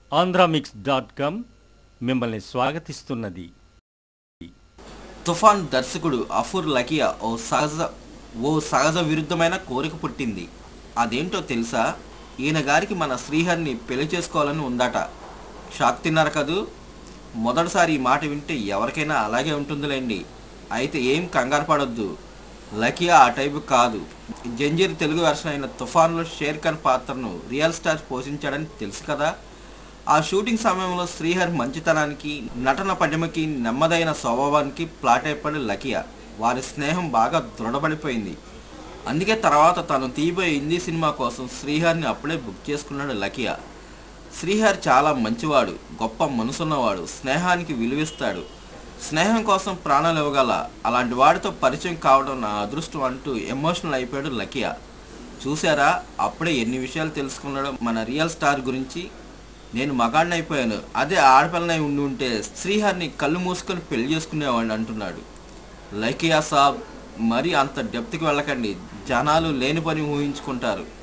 Andhramix dot com మిమ్మల్ని స్వాగతిస్తున్నది తుఫాన్ దర్శకుడు అఫూర్ లకియా ఓ సహజ ఓ సహజ విరుద్ధమైన కోరిక పుట్టింది అదేంటో తెలుసా ఈయన గారికి మన శ్రీహరిని పెళ్లి చేసుకోవాలని ఉందట షాక్ తిన్నారు కదూ మొదటిసారి ఈ మాట వింటే ఎవరికైనా అలాగే ఉంటుందిలేండి అయితే ఏం కంగారు పడొద్దు లకియా ఆ టైపు కాదు జంజీర్ తెలుగు వెర్షన్ అయిన తుఫాన్లో షేర్ ఖాన్ పాత్రను రియల్ స్టార్ పోషించాడని తెలుసు కదా ఆ షూటింగ్ సమయంలో శ్రీహరి మంచితనానికి నటన పటిమకి నెమ్మదైన స్వభావానికి ప్లాట్ అయిపడి లకియా వారి స్నేహం బాగా దృఢపడిపోయింది అందుకే తర్వాత తను తీయబోయే హిందీ సినిమా కోసం శ్రీహరిని అప్పుడే బుక్ చేసుకున్నాడు లకియా శ్రీహరి చాలా మంచివాడు గొప్ప మనసున్నవాడు స్నేహానికి విలువిస్తాడు స్నేహం కోసం ప్రాణాలు ఇవ్వగల అలాంటి వాడితో పరిచయం కావడం నా అదృష్టం అంటూ ఎమోషనల్ అయిపోయాడు లకియా చూసారా అప్పుడే ఎన్ని విషయాలు తెలుసుకున్నాడో మన రియల్ స్టార్ గురించి నేను మగాడిని అయిపోయాను అదే ఆడపిల్లనై ఉండి ఉంటే శ్రీహరిని కళ్ళు మూసుకొని పెళ్లి చేసుకునేవాడిని అంటున్నాడు లకియా సాబ్ మరీ అంత డెప్త్కి వెళ్ళకండి జనాలు లేని పని ఊహించుకుంటారు